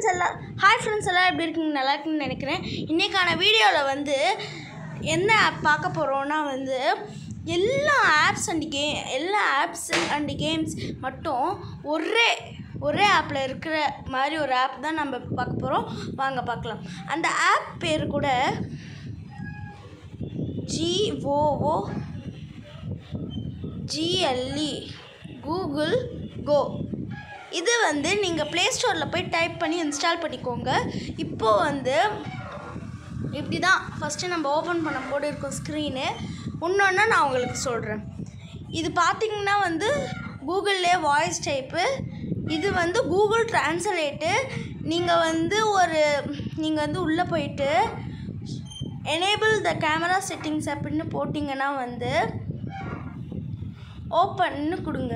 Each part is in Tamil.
ஃப்ரெண்ட்ஸ் எல்லாம் ஹாய் ஃப்ரெண்ட்ஸ் எல்லாம் எப்படி இருக்கீங்க நல்லா இருக்குன்னு நினைக்கிறேன் இன்றைக்கான வீடியோவில் வந்து என்ன ஆப் பார்க்க போகிறோன்னா வந்து எல்லா ஆப்ஸ் அண்ட் கே எல்லா ஆப்ஸ் அண்ட் கேம்ஸ் மட்டும் ஒரே ஒரே ஆப்பில் இருக்கிற மாதிரி ஒரு ஆப் தான் நம்ம பார்க்க போகிறோம் வாங்க பார்க்கலாம் அந்த ஆப் பேர் கூட ஜிஓஓ ஜிஎல்இ கூகுள் கோ இது வந்து நீங்கள் ப்ளே ஸ்டோரில் போய் டைப் பண்ணி இன்ஸ்டால் பண்ணிக்கோங்க இப்போது வந்து இப்படி தான் ஃபஸ்ட்டு நம்ம ஓப்பன் பண்ண போது இருக்கும் ஸ்க்ரீனு இன்னொன்று நான் உங்களுக்கு சொல்கிறேன் இது பார்த்திங்கன்னா வந்து கூகுள்லே வாய்ஸ் டைப்பு இது வந்து கூகுள் ட்ரான்ஸ்லேட்டு நீங்கள் வந்து ஒரு நீங்கள் வந்து உள்ளே போயிட்டு எனேபிள் த கேமரா செட்டிங்ஸ் அப்படின்னு போட்டிங்கன்னா வந்து ஓப்பன்னு கொடுங்க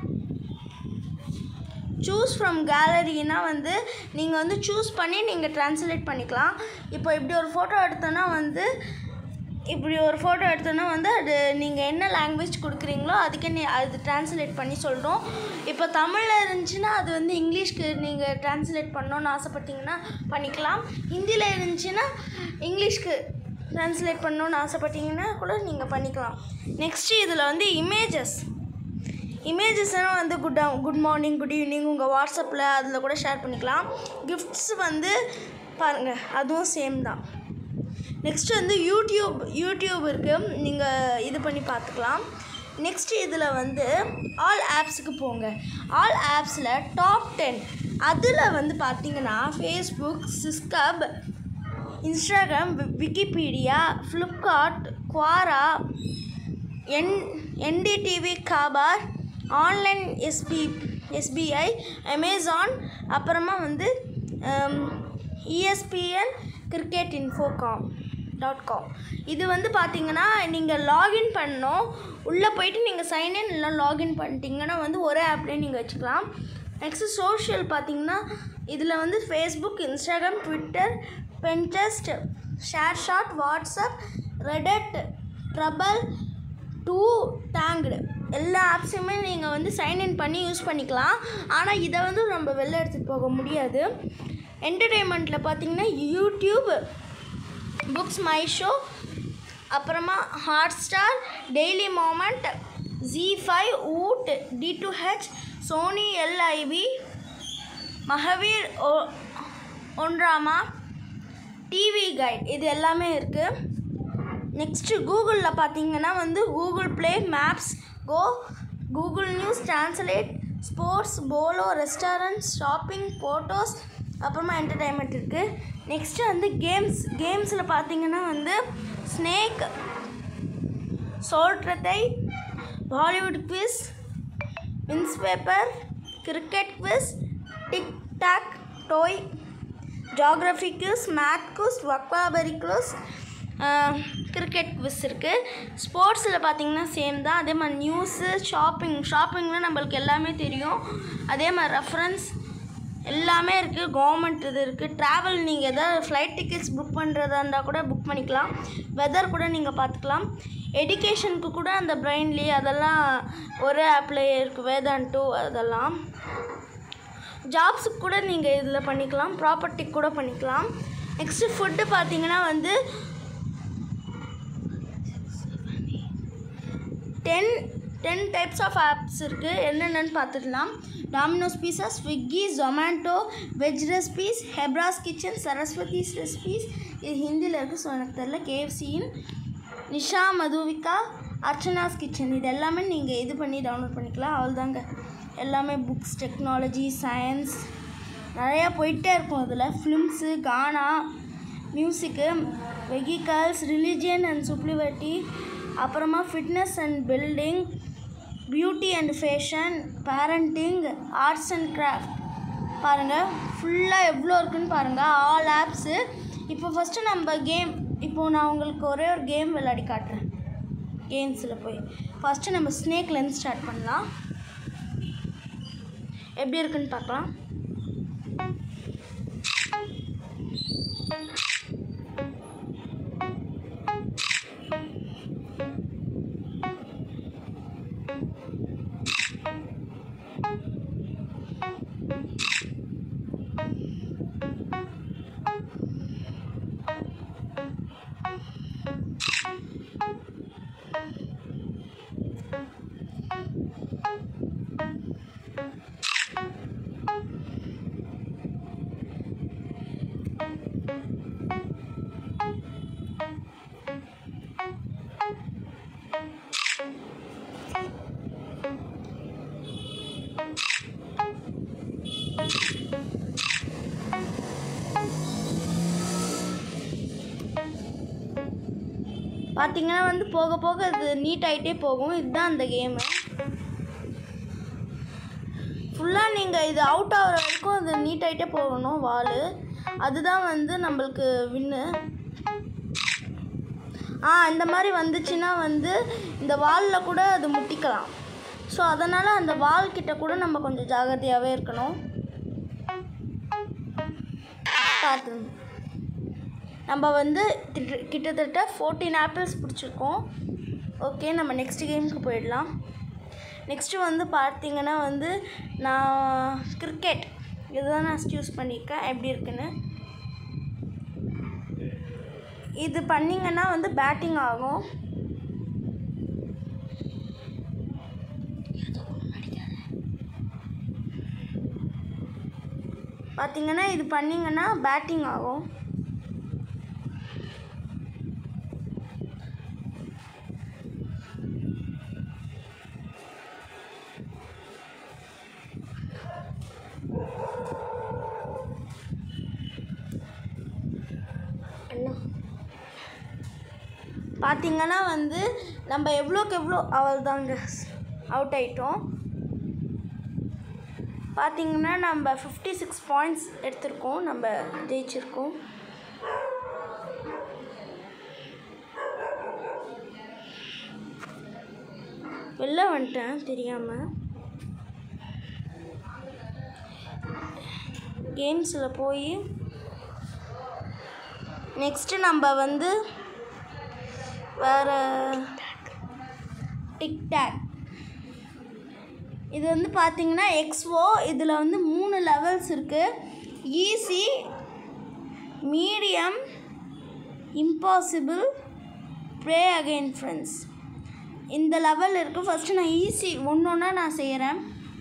சூஸ் ஃப்ரம் கேலரினா வந்து நீங்கள் வந்து சூஸ் பண்ணி நீங்கள் ட்ரான்ஸ்லேட் பண்ணிக்கலாம் இப்போ இப்படி ஒரு ஃபோட்டோ எடுத்தோன்னா வந்து இப்படி ஒரு ஃபோட்டோ எடுத்தோன்னா வந்து அது நீங்கள் என்ன லாங்குவேஜ் கொடுக்குறீங்களோ அதுக்கே நீ அது ட்ரான்ஸ்லேட் பண்ணி சொல்கிறோம் இப்போ தமிழில் இருந்துச்சுன்னா அது வந்து இங்கிலீஷ்க்கு நீங்கள் ட்ரான்ஸ்லேட் பண்ணணுன்னு ஆசைப்பட்டீங்கன்னா பண்ணிக்கலாம் ஹிந்தியில் இருந்துச்சுன்னா இங்கிலீஷ்க்கு ட்ரான்ஸ்லேட் பண்ணணுன்னு ஆசைப்பட்டீங்கன்னா கூட நீங்கள் பண்ணிக்கலாம் நெக்ஸ்ட்டு இதில் வந்து இமேஜஸ் இமேஜஸ்னால் வந்து good good morning good evening உங்கள் வாட்ஸ்அப்பில் அதில் கூட ஷேர் பண்ணிக்கலாம் கிஃப்ட்ஸ் வந்து பாருங்கள் அதுவும் சேம் தான் நெக்ஸ்ட்டு வந்து யூடியூப் யூடியூப் இருக்குது நீங்கள் இது பண்ணி பார்த்துக்கலாம் நெக்ஸ்ட் இதில் வந்து ஆல் ஆப்ஸுக்கு போங்க ஆல் ஆப்ஸில் டாப் டென் அதில் வந்து பார்த்தீங்கன்னா ஃபேஸ்புக் சிஸ்கப் இன்ஸ்டாகிராம் விக்கிபீடியா ஃப்ளிப்கார்ட் குவாரா என் என்டிடிவி காபார் ஆன்லைன் எஸ்பி எஸ்பிஐ அமேசான் அப்புறமா வந்து ESPN cricket infocom dot com இது வந்து பார்த்தீங்கன்னா நீங்கள் லாகின் பண்ணணும் உள்ளே போயிட்டு நீங்கள் சைன்இன் இல்லை லாகின் பண்ணிட்டீங்கன்னா வந்து ஒரே ஆப்லேயே நீங்கள் வச்சுக்கலாம் நெக்ஸ்ட்டு சோஷியல் பார்த்தீங்கன்னா இதில் வந்து Facebook Instagram Twitter Pinterest ShareChat WhatsApp Reddit trouble to tanked எல்லா ஆப்ஸுமே நீங்கள் வந்து சைன்இன் பண்ணி யூஸ் பண்ணிக்கலாம் ஆனால் இதை வந்து நம்ம வெளில எடுத்துகிட்டு போக முடியாது என்டர்டெயின்மெண்ட்டில் பார்த்தீங்கன்னா யூடியூப் புக்ஸ் மை ஷோ அப்புறமா Hotstar daily moment Zee five Voot D to H Sony LIV மகவீர் ஓ ஒன்றாமா டிவி கைட் இது எல்லாமே இருக்குது நெக்ஸ்ட்டு கூகுளில் பார்த்தீங்கன்னா வந்து Google Play Maps Go Google News Translate Sports Bolo restaurants shopping photos அப்புறமா என்டர்டைன்மெண்ட் இருக்குது நெக்ஸ்ட்டு வந்து கேம்ஸ் கேம்ஸில் பார்த்தீங்கன்னா வந்து ஸ்னேக் சோல்ட்ரத்தை Bollywood quiz wins paper cricket quiz tic tac toe geography quiz math quiz வக்வாபரி quiz cricket quiz இருக்குது ஸ்போர்ட்ஸில் பார்த்தீங்கன்னா சேம் தான் அதே மாதிரி நியூஸு ஷாப்பிங் ஷாப்பிங்கில் நம்மளுக்கு எல்லாமே தெரியும் அதே மாதிரி ரெஃபரன்ஸ் எல்லாமே இருக்குது கவர்மெண்ட் இது இருக்குது ட்ராவல் நீங்கள் எதாவது ஃப்ளைட் டிக்கெட்ஸ் புக் பண்ணுறதா இருந்தால் கூட புக் பண்ணிக்கலாம் வெதர் கூட நீங்கள் பார்த்துக்கலாம் எஜுகேஷனுக்கு கூட அந்த பிரெயின்லி அதெல்லாம் ஒரே ஆப்பில் இருக்குது வேதான்ட்டு அதெல்லாம் ஜாப்ஸுக்கு கூட நீங்கள் இதில் பண்ணிக்கலாம் ப்ராப்பர்ட்டிக்கு கூட பண்ணிக்கலாம் நெக்ஸ்ட்டு ஃபுட்டு பார்த்தீங்கன்னா வந்து ten ten types of apps இருக்குது என்னென்னு பார்த்துக்கலாம் Domino's pizza Swiggy Zomato veg recipes Hebbar's kitchen Saraswati's recipes இது ஹிந்தியில் இருக்குது ஸோ எனக்கு தெரில கேஎஃப்சியின் நிஷா மதுவிகா அர்ச்சனாஸ் கிச்சன் இது எல்லாமே நீங்கள் இது பண்ணி டவுன்லோட் பண்ணிக்கலாம் அவ்வளோதாங்க எல்லாமே புக்ஸ் டெக்னாலஜி சயின்ஸ் நிறையா போயிட்டே இருக்கும் அதில் films Gaana music vehicles religion and spirituality அப்புறமா fitness and building beauty and fashion parenting arts and craft பாருங்கள் ஃபுல்லாக எவ்வளோ இருக்குன்னு பாருங்கள் ஆல் ஆப்ஸு இப்போ ஃபஸ்ட்டு நம்ம கேம் இப்போது நான் உங்களுக்கு ஒரே ஒரு கேம் விளையாடி காட்டுறேன் கேம்ஸில் போய் ஃபஸ்ட்டு நம்ம ஸ்னேக்லேருந்து ஸ்டார்ட் பண்ணலாம் எப்படி இருக்குன்னு பார்க்கலாம் பார்த்தீங்கன்னா வந்து போக போக இது நீட் ஆகிட்டே போகும் இதுதான் அந்த கேமு ஃபுல்லாக நீங்கள் இது அவுட் ஆகிற வரைக்கும் அது நீட் ஆகிட்டே போகணும் வால் அதுதான் வந்து நம்மளுக்கு வின்னு ஆ இந்த மாதிரி வந்துச்சுன்னா வந்து இந்த வாலில் கூட அது முட்டிக்கலாம் ஸோ அதனால் அந்த வால் கிட்ட கூட நம்ம கொஞ்சம் ஜாகிரதையாகவே இருக்கணும் பார்த்து நம்ம வந்து திட்ட- கிட்டத்தட்ட ஃபோர்டீன் ஆப்பிள்ஸ் பிடிச்சிருக்கோம் ஓகே நம்ம நெக்ஸ்ட் கேமுக்கு போயிடலாம் நெக்ஸ்ட்டு வந்து பார்த்தீங்கன்னா வந்து நான் கிரிக்கெட் இதுதான் நான் சூஸ் பண்ணியிருக்கேன் எப்படி இருக்குன்னு இது பண்ணிங்கன்னா வந்து பேட்டிங் ஆகும் பார்த்தீங்கன்னா இது பண்ணிங்கன்னா பேட்டிங் ஆகும் அண்ணா பார்த்தீங்கன்னா வந்து நம்ம எவ்வளோக்கு எவ்வளோ அவள் தாங்க அவுட் ஆயிட்டோம் பார்த்தீங்கன்னா நம்ம ஃபிஃப்டி சிக்ஸ் பாயிண்ட்ஸ் எடுத்திருக்கோம் நம்ம ஜெயிச்சிருக்கோம் வெளில வந்துட்டேன் தெரியாமல் கேம்ஸில் போய் நெக்ஸ்ட்டு நம்ம வந்து வேறு டிக்டாக் இது வந்து பார்த்தீங்கன்னா எக்ஸ்ஓ இதில் வந்து மூணு லெவல்ஸ் இருக்குது easy medium impossible play again friends இந்த லெவல் இருக்குது ஃபஸ்ட்டு நான் ஈஸி ஒன்று ஒன்றா நான் செய்கிறேன்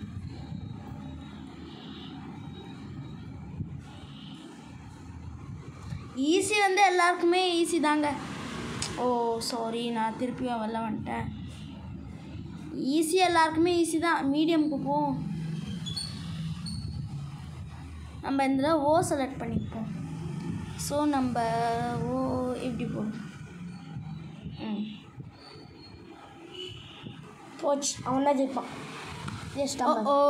ஈஸி வந்து எல்லாருக்குமே ஈஸி தாங்க ஓ சாரி நான் திருப்பியும் வெளில வந்துட்டேன் ஈஸி எல்லாருக்குமே ஈஸி தான் மீடியம்க்கு போவோம் நம்ம இந்த தடவை ஓ செலக்ட் பண்ணிப்போம் ஸோ நம்ம ஓ இப்படி போடும் ம் போச்சு அவன் தான் ஜெயிப்பான் ஜெயிச்சிட்டான் பாரு. ஓ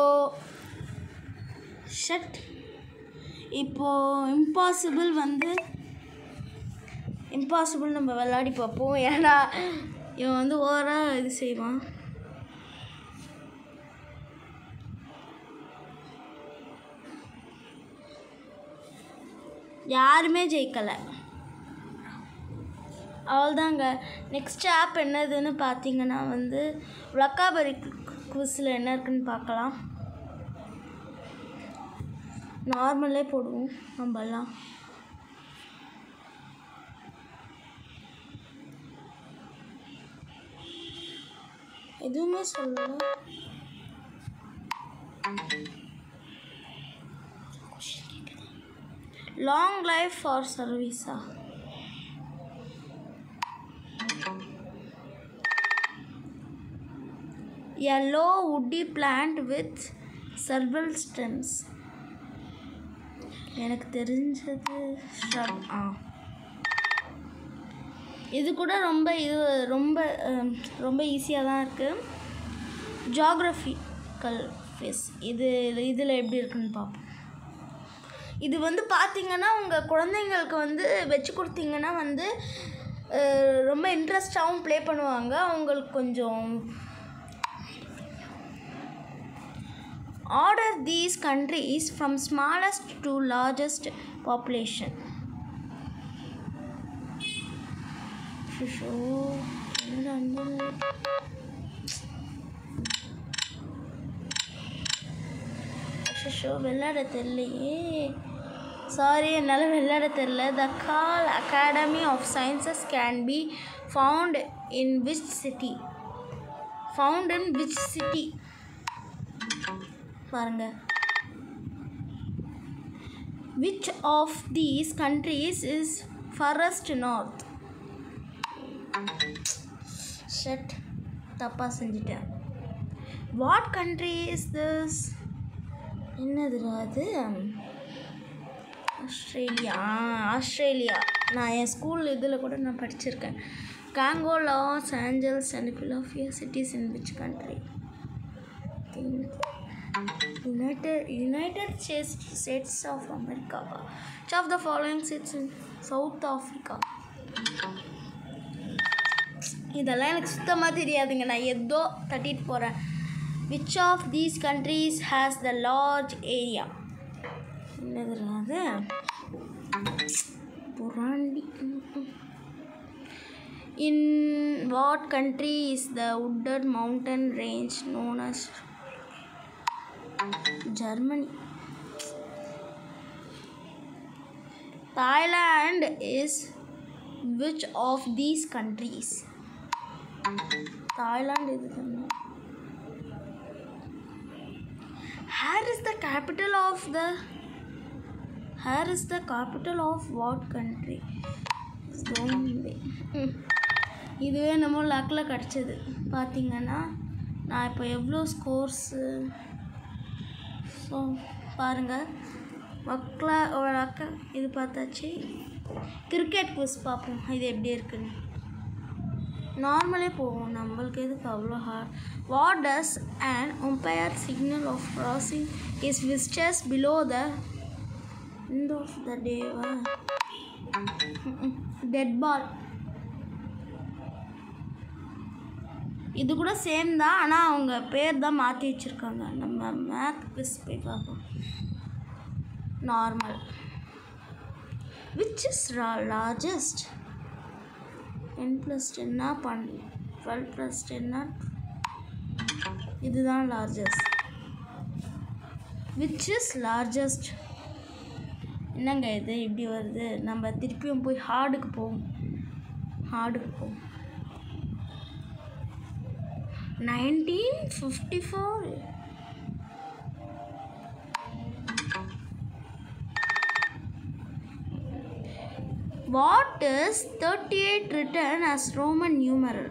ஷட் இப்போ இம்பாசிபிள் வந்து இம்பாசிபிள் நம்ம விளையாடி பார்ப்போம் ஏன்னா இவன் வந்து ஓவராக இது செய்வான் யாருமே ஜெயிக்கலை அவ்வளோதாங்க நெக்ஸ்ட் ஆப் என்னதுன்னு பார்த்தீங்கன்னா வந்து விளக்காபரி குவிஸில் என்ன இருக்குன்னு பார்க்கலாம் நார்மலே போடுவோம் நம்மலாம் எதுவுமே சொல்லல லாங் லைஃப் ஃபார் சர்வீஸா a low woody plant with several stems எனக்கு தெரிஞ்சது shrub ஆ இது கூட ரொம்ப இது ரொம்ப அம், ரொம்ப ஈஸியாக தான் இருக்குது ஜாகிரபிக்கல் ஃபேஸ் இது இதில் எப்படி இருக்குன்னு பார்ப்போம் இது வந்து பார்த்தீங்கன்னா உங்கள் குழந்தைங்களுக்கு வந்து வச்சு கொடுத்தீங்கன்னா வந்து அஹ், ரொம்ப இன்ட்ரெஸ்டாகவும் ப்ளே பண்ணுவாங்க அவங்களுக்கு கொஞ்சம் order these countries from smallest to largest population show என்னடா இந்த ஷோ விளையாட தெரியலையே சாரி என்னால் விளையாட தெரில the Cal academy of sciences can be found in which city found in which city பாருங்க which of these countries is farthest north shit தப்பாக செஞ்சிட்டேன் வாட் கண்ட்ரி இஸ் திஸ் என்னதுடா அது ஆஸ்திரேலியா ஆ, ஆஸ்திரேலியா நான் என் ஸ்கூல் இதில் கூட நான் படிச்சிருக்கேன் Congo, Los Angeles, and Philadelphia cities in which country? Think. United United States States of America. Which of the following sits in South Africa? இதெல்லாம் எனக்கு சுத்தமாக தெரியாதுங்க நான் ஏதோ தட்டிட்டு போகிறேன் which of these countries has the large area என்னதுடா அது Burundi in what country is the wooded mountain range known as Germany Thailand is which of these countries Thailand இது தானே Harare is the capital of the Harare is the capital of what country Zimbabwe இதுவே நம்ம லக்கில் கிடச்சிது பார்த்தீங்கன்னா நான் இப்போ எவ்வளோ ஸ்கோர்ஸு ஸோ பாருங்கள் வக்கில் ஒரு அக்கா இது பார்த்தாச்சு கிரிக்கெட் குவிஸ் பார்ப்போம் இது எப்படி இருக்குன்னு நார்மலே போவோம் நம்மளுக்கு எதுக்கு அவ்வளோ hard what does and umpire signal of crossing is whistles below the end of the டேவா டெட் பால் இது கூட சேம் தான் ஆனால் அவங்க பேர் தான் மாற்றி வச்சுருக்காங்க நம்ம மேத் குவிஸ் போய் பார்ப்போம் normal which is largest ten plus டென்னா பன் டுவெல் ப்ளஸ் டென்னா இதுதான் லார்ஜஸ்ட் விச் இஸ் லார்ஜஸ்ட் என்னங்க இது இப்படி வருது நம்ம திருப்பியும் போய் ஹார்டுக்கு போவோம் ஹார்டுக்கு போவோம் nineteen fifty four what is thirty eight written as Roman numeral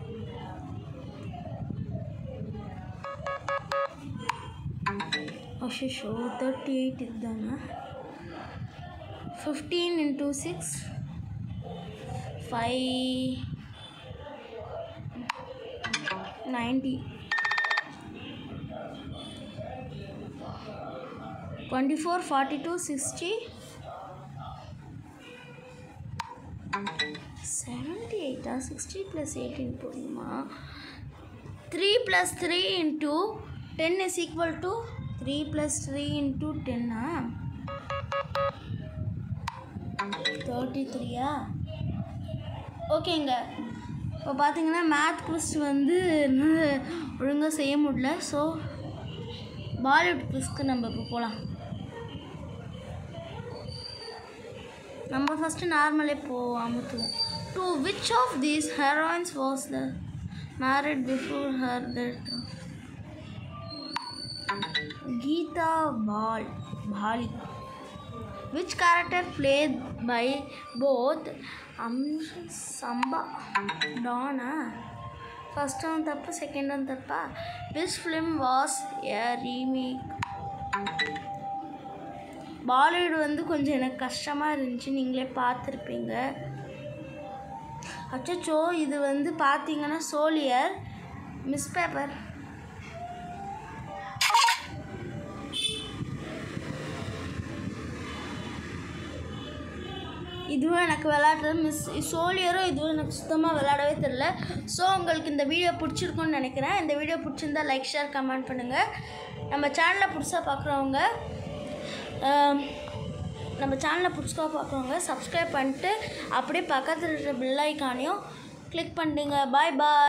அஷிஷோ தேர்ட்டி எயிட் இதுதானே fifteen into six five ninety twenty four forty two sixty seventy எயிட்டா சிக்ஸ்டி ப்ளஸ் எயிட்டின் போடணுமா three plus three into ten is equal to three plus three into டென்னா தேர்ட்டி த்ரீயா ஓகேங்க இப்போ பார்த்தீங்கன்னா மேத் குவிஸ் வந்து ஒழுங்காக செய்ய முடியல ஸோ பாலிவுட் குவிஸ்க்கு நம்ம இப்போ போகலாம் நம்ம ஃபஸ்ட்டு நார்மலே போ அமுத்துவோம் to which of these heroines was the married before her death Geeta பால் Bali which character played by both அம்ஷ சம்பா டானா ஃபஸ்ட் ஒன் தப்பு செகண்ட் ஒன் தப்பா which film was a remake Bollywood வந்து கொஞ்சம் எனக்கு கஷ்டமாக இருந்துச்சு நீங்களே பார்த்துருப்பீங்க அச்சச்சோ இது வந்து பார்த்தீங்கன்னா சோலியர் மிஸ் பேப்பர் இதுவும் எனக்கு விளையாடுறது மிஸ் சோலியரும் இதுவும் எனக்கு சுத்தமாக விளையாடவே தெரில ஸோ உங்களுக்கு இந்த வீடியோ பிடிச்சிருக்குன்னு நினைக்கிறேன் இந்த வீடியோ பிடிச்சிருந்தா லைக் ஷேர் கமெண்ட் பண்ணுங்கள் நம்ம சேனலை புதுசாக பார்க்குறவங்க நம்ம சேனலை புதுசாக பார்க்குறவங்க சப்ஸ்கிரைப் பண்ணிட்டு அப்படியே பக்கத்தில் இருக்கிற பெல் ஐக்கானையும் கிளிக் பண்ணிடுங்க பாய் பாய்